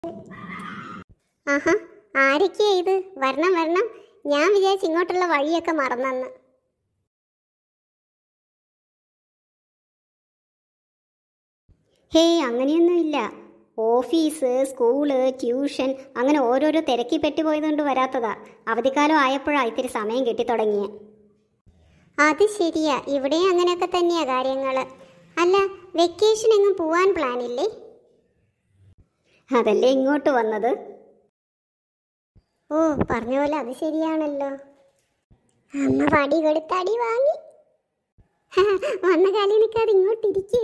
ആഹാ ആരൊക്കെയാ ഇത് വരണം വരണം ഞാൻ വിചാരിച്ചു ഇങ്ങോട്ടുള്ള വഴിയൊക്കെ മറന്നെന്ന് ഹേയ് അങ്ങനെയൊന്നുമില്ല ഓഫീസ് സ്കൂള് ട്യൂഷൻ അങ്ങനെ ഓരോരോ തിരക്കി പെട്ടുപോയതുകൊണ്ട് വരാത്തതാ അവധിക്കാലം ആയപ്പോഴാ ഇത്തിരി സമയം കിട്ടിത്തുടങ്ങിയ അത് ശരിയാ ഇവിടെ അങ്ങനെയൊക്കെ തന്നെയാ കാര്യങ്ങൾ അല്ല വെക്കേഷൻ എങ്ങും പോവാൻ പ്ലാനില്ലേ അതല്ലേ ഇങ്ങോട്ട് വന്നത് ഓ പറഞ്ഞ പോലെ അത് ശരിയാണല്ലോ അമ്മ വടി കൊടുത്ത് അടി വാങ്ങി വന്ന കാലിൽ നിൽക്കാതെ ഇങ്ങോട്ടിരിക്കേ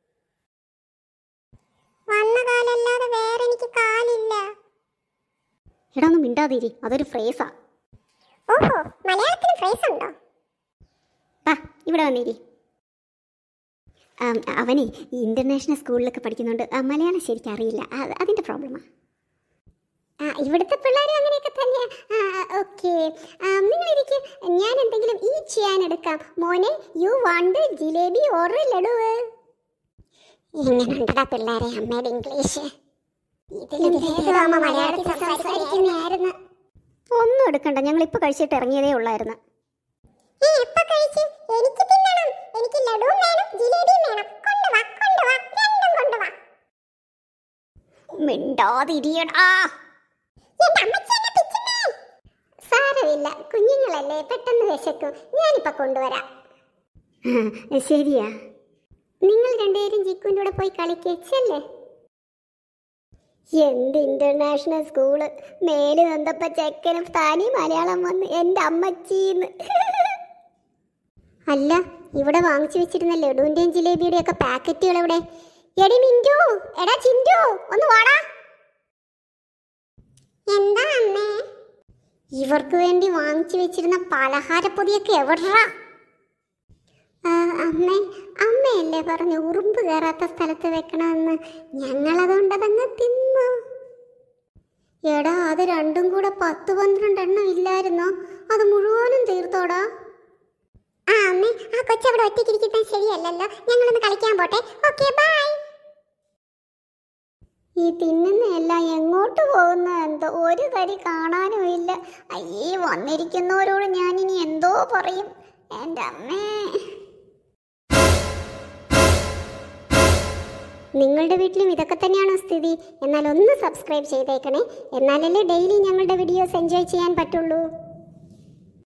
വന്ന കാലല്ലാതെ വേറെ എനിക്ക് കാലില്ല എടാ ഒന്ന് മിണ്ടാതിരി അതൊരു ഫ്രേസാ ഓഹോ മലയാളത്തിന് ഫ്രേസ് ഉണ്ടോ വാ ഇവിടെ വന്നിരി ആം, അവനെ ഈ ഇന്റർനാഷണൽ സ്കൂളിലൊക്കെ പഠിക്കുന്നുണ്ട് ആ, മലയാളം ശരിക്കും അറിയില്ല അത് അതിന്റെ പ്രോബ്ലമാ ആ ഇവിടുത്തെ പിള്ളേരും അങ്ങനെയൊക്കെ തന്നെയാ ഓക്കെ നിങ്ങൾ ഇരിക്കെ ഞാൻ എന്തെങ്കിലും ഈ ചെയ്യാൻ എടുക്കാം മോനെ you want jalebi or laddu എങ്ങനെയുണ്ടടാ പിള്ളേരെ അമ്മയുടെ ഇംഗ്ലീഷ് ഇതിലും ഭേദമാ മലയാളത്തിൽ സംസാരിക്കുന്നതായിരുന്നു ഒന്നും എടുക്കണ്ട ഞങ്ങൾ ഇപ്പൊ കഴിച്ചിട്ട് ഇറങ്ങിയതേ ഉള്ളായിരുന്നു എനിക്ക് തിന്നണം എനിക്ക് ലഡുവും വേണം ജിലേബിയും വേണം കൊണ്ടുവാ കൊണ്ടുവാ രണ്ടും കൊണ്ടുവാ മിണ്ടാതിരിയടാ സാരമില്ല കുഞ്ഞുങ്ങളല്ലേ പെട്ടെന്ന് വിശക്കും ഞാനിപ്പോ കൊണ്ടുവരാം ശരിയാ നിങ്ങൾ രണ്ടുപേരും ജിക്കുവിൻ്റെ കൂടെ പോയി കളിക്കല്ലേ എന്ത് ഇന്റർനാഷണൽ സ്കൂള് മേല് നന്നപ്പോ ചെക്കനും താനി മലയാളം വന്ന് എൻ്റെ അമ്മച്ചീന്ന് അല്ല ഇവിടെ വാങ്ങിച്ചു വെച്ചിരുന്ന ലഡുവിന്റെയും ജിലേബിയുടെയും ഒക്കെ പാക്കറ്റുകൾ എവിടെ എടി മിന്റു എടാ ചിന്റു ഒന്ന് വാടാ എന്താ അമ്മേ ഇവർക്ക് വേണ്ടി വാങ്ങിച്ചു വെച്ചിരുന്ന പലഹാരപ്പൊതിയൊക്കെ എവിടാ അമ്മേ അമ്മയല്ലേ പറഞ്ഞു ഉറുമ്പ് കയറാത്ത സ്ഥലത്ത് വെക്കണമെന്ന് ഞങ്ങളതുകൊണ്ടതങ്ങ് തിന്നു എടാ അത് രണ്ടും കൂടെ പത്ത് പന്ത്രണ്ടെണ്ണം ഇല്ലായിരുന്നോ അത് മുഴുവനും തീർത്തോടാ ആ അമ്മേ ആ കൊച്ചവിടെ ഒറ്റയ്ക്കിരിക്കുന്നത് ശരിയല്ലല്ലോ ഞങ്ങളൊന്ന് കളിക്കാൻ പോട്ടെ ഓക്കെ ബൈ ഈ തിന്നുന്ന എല്ലാം എങ്ങോട്ട് പോകുന്ന എന്തോ ഒരു തരി കാണാനും ഇല്ല അയ്യേ വന്നിരിക്കുന്നവരോട് ഞാനിനി എന്തോ പറയും എൻ്റെ അമ്മേ നിങ്ങളുടെ വീട്ടിലും ഇതൊക്കെ തന്നെയാണോ സ്ഥിതി എന്നാൽ ഒന്ന് സബ്സ്ക്രൈബ് ചെയ്തേക്കണേ എന്നാലല്ലേ ഡെയിലി ഞങ്ങളുടെ വീഡിയോസ് എൻജോയ് ചെയ്യാൻ പറ്റുള്ളൂ